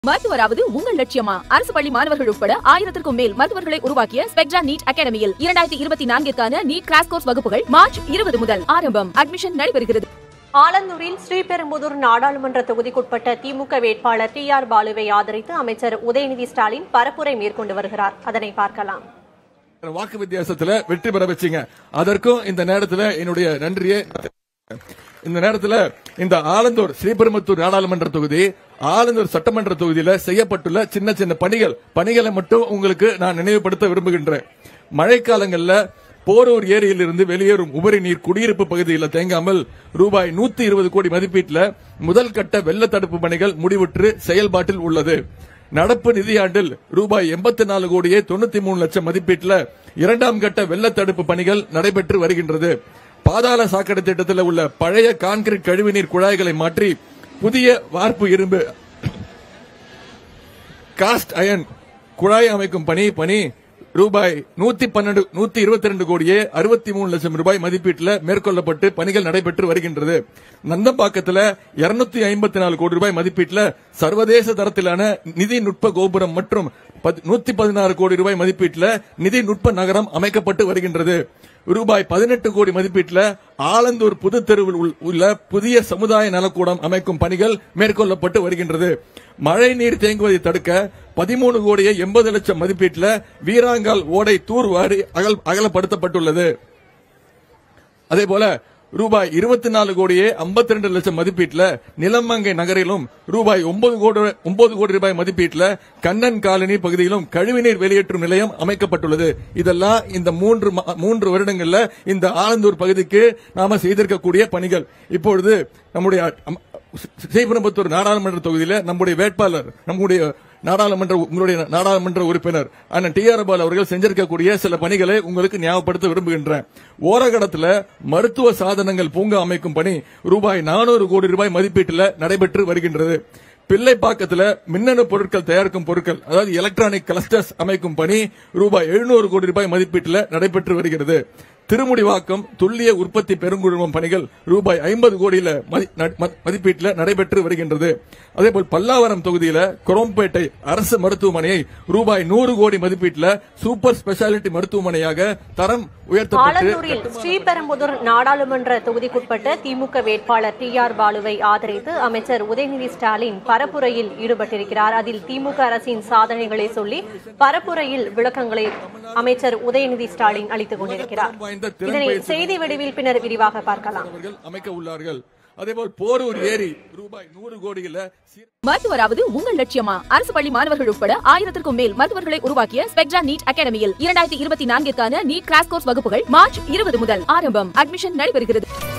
மருத்துவராவது உங்கள் லட்சியமா அரசு பள்ளி மாணவர்கள் உட்பட ஆயிரத்திற்கும் மேல் மருத்துவர்களை உருவாக்கிய ஸ்பெக்ட்ரா நீட் அகாடமியில் இரண்டாயிரத்தி இருபத்தி நான்கிற்கான நீட் கிராஸ் கோர்ஸ் வகுப்புகள் மார்ச் இருபது முதல் ஆரம்பம் அட்மிஷன் நடைபெறுகிறது ஆலந்தூரில் ஸ்ரீபெரும்புதூர் நாடாளுமன்ற தொகுதிக்குட்பட்ட திமுக வேட்பாளர் டி ஆர் பாலுவை ஆதரித்து அமைச்சர் உதயநிதி ஸ்டாலின் பரப்புரை மேற்கொண்டு வருகிறார் அதனை பார்க்கலாம் வாக்கு வித்தியாசத்துல வெற்றி பெற வச்சீங்க அதற்கும் இந்த நேரத்துல என்னுடைய நன்றியை இந்த நேரத்துல இந்த ஆலந்தூர் ஸ்ரீபெரும்புத்தூர் நாடாளுமன்ற தொகுதி ஆலந்தூர் சட்டமன்ற தொகுதியில செய்யப்பட்டுள்ள சின்ன சின்ன பணிகள் பணிகளை மட்டும் உங்களுக்கு நான் நினைவுபடுத்த விரும்புகின்றேன் மழைக்காலங்கள்ல போரூர் ஏரியிலிருந்து வெளியேறும் உபரி நீர் குடியிருப்பு பகுதியில் தேங்காமல் ரூபாய் நூத்தி இருபது கோடி மதிப்பீட்டில் முதல் கட்ட வெள்ள தடுப்பு பணிகள் முடிவுற்று செயல்பாட்டில் உள்ளது நடப்பு நிதியாண்டில் ரூபாய் எண்பத்தி நாலு கோடியே தொண்ணூத்தி மூணு லட்சம் மதிப்பீட்டில் இரண்டாம் கட்ட வெள்ள தடுப்பு பணிகள் நடைபெற்று வருகின்றது பாதாள சாக்கடை திட்டத்தில் உள்ள பழைய கான்கிரீட் கழிவுநீர் குழாய்களை மாற்றி புதிய வார்ப்பு இரும்பு காஸ்ட் அயன் குழாய் அமைக்கும் பணி பணி ரூபாய் நூத்தி பன்னெண்டு நூத்தி இருபத்தி ரெண்டு கோடியே அறுபத்தி மூணு லட்சம் ரூபாய் மதிப்பீட்டில் மேற்கொள்ளப்பட்டு பணிகள் நடைபெற்று வருகின்றது நந்தம்பாக்கத்துல இருநூத்தி ஐம்பத்தி நாலு கோடி ரூபாய் மதிப்பீட்டில் சர்வதேச தரத்திலான நிதி நுட்ப கோபுரம் மற்றும் நூத்தி பதினாறு கோடி ரூபாய் மதிப்பீட்டில் நிதி நுட்ப நகரம் அமைக்கப்பட்டு வருகின்றது ரூபாய் பதினெட்டு கோடி மதிப்பீட்டில் ஆலந்தூர் புது தெருவில் உள்- உள்ள புதிய சமுதாய நலக்கூடம் அமைக்கும் பணிகள் மேற்கொள்ளப்பட்டு வருகின்றது மழை நீர் தேங்குவதை தடுக்க பதிமூணு கோடியே எண்பது லட்சம் மதிப்பீட்டில் வீராங்கால் ஓடை தூர்வாரி அகல் அகலப்படுத்தப்பட்டுள்ளது அதே போல ரூபாய் இருபத்தி நாலு கோடியே ஐம்பத்தி ரெண்டு லட்சம் மதிப்பீட்டில் நிலமங்கை நகரிலும் ரூபாய் ஒன்பது கோடி ஒன்பது கோடி ரூபாய் மதிப்பீட்டில் கண்ணன் காலனி பகுதியிலும் கழிவுநீர் வெளியேற்றும் நிலையம் அமைக்கப்பட்டுள்ளது இதெல்லாம் இந்த மூன்று மா- மூன்று வருடங்கள்ல இந்த ஆலந்தூர் பகுதிக்கு நாம செய்திருக்கக்கூடிய பணிகள் இப்பொழுது நம்முடைய அம்- ஸ்ரீபெரும்புத்தூர் நாடாளுமன்ற தொகுதியில நம்முடைய வேட்பாளர் நம்முடைய நாடாளுமன்ற உங்களுடைய நாடாளுமன்ற உறுப்பினர் அண்ணன் டி ஆர் பால் அவர்கள் செஞ்சிருக்கக்கூடிய சில பணிகளை உங்களுக்கு ஞாபகப்படுத்த விரும்புகின்றேன் ஓரகடத்துல மருத்துவ சாதனங்கள் பூங்கா அமைக்கும் பணி ரூபாய் நானூறு கோடி ரூபாய் மதிப்பீட்டில் நடைபெற்று வருகின்றது பிள்ளைப்பாக்கத்துல மின்னணு பொருட்கள் தயாரிக்கும் பொருட்கள் அதாவது எலக்ட்ரானிக் கிளஸ்டர்ஸ் அமைக்கும் பணி ரூபாய் எழுநூறு கோடி ரூபாய் மதிப்பீட்டில் நடைபெற்று வருகிறது திருமுடிவாக்கம் துல்லிய உற்பத்தி பெருங்குழுமம் பணிகள் ரூபாய் ஐம்பது கோடியில மதி- ந- ம- மதிப்பீட்டில் நடைபெற்று வருகின்றது அதேபோல் பல்லாவரம் தொகுதியில குரோம்பேட்டை அரசு மருத்துவமனையை ரூபாய் நூறு கோடி மதிப்பீட்டில் சூப்பர் ஸ்பெஷாலிட்டி மருத்துவமனையாக தரம் உயர்த்தப்பட்டு ஆலந்தூரில் ஸ்ரீபெரும்புதூர் நாடாளுமன்ற தொகுதிக்குட்பட்ட திமுக வேட்பாளர் டி ஆர் பாலுவை ஆதரித்து அமைச்சர் உதயநிதி ஸ்டாலின் பரப்புரையில் ஈடுபட்டிருக்கிறார் அதில் திமுக அரசின் சாதனைகளை சொல்லி பரப்புரையில் விளக்கங்களை அமைச்சர் உதயநிதி ஸ்டாலின் அளித்துக் கொண்டிருக்கிறார் வாய்ந்த திறன் இதனை பயிற்சி செய்தி வடிவில் பின்னர் விரிவாக பார்க்கலாம் அவர்கள் அமைக்க உள்ளார்கள் அதேபோல் போரூர் ஏரி ரூபாய் நூறு கோடியில சீர் மருத்துவராவது உங்கள் லட்சியமா அரசு பள்ளி மாணவர்கள் உட்பட ஆயிரத்திற்கும் மேல் மருத்துவர்களை உருவாக்கிய ஸ்பெக்ட்ரா நீட் அகாடமியில் இரண்டாயிரத்தி இருபத்தி நான்கிற்கான நீட் கிராஸ் கோர்ஸ் வகுப்புகள் மார்ச் இருபது முதல் ஆரம்பம் அட்மிஷன் நடைபெறுகிறது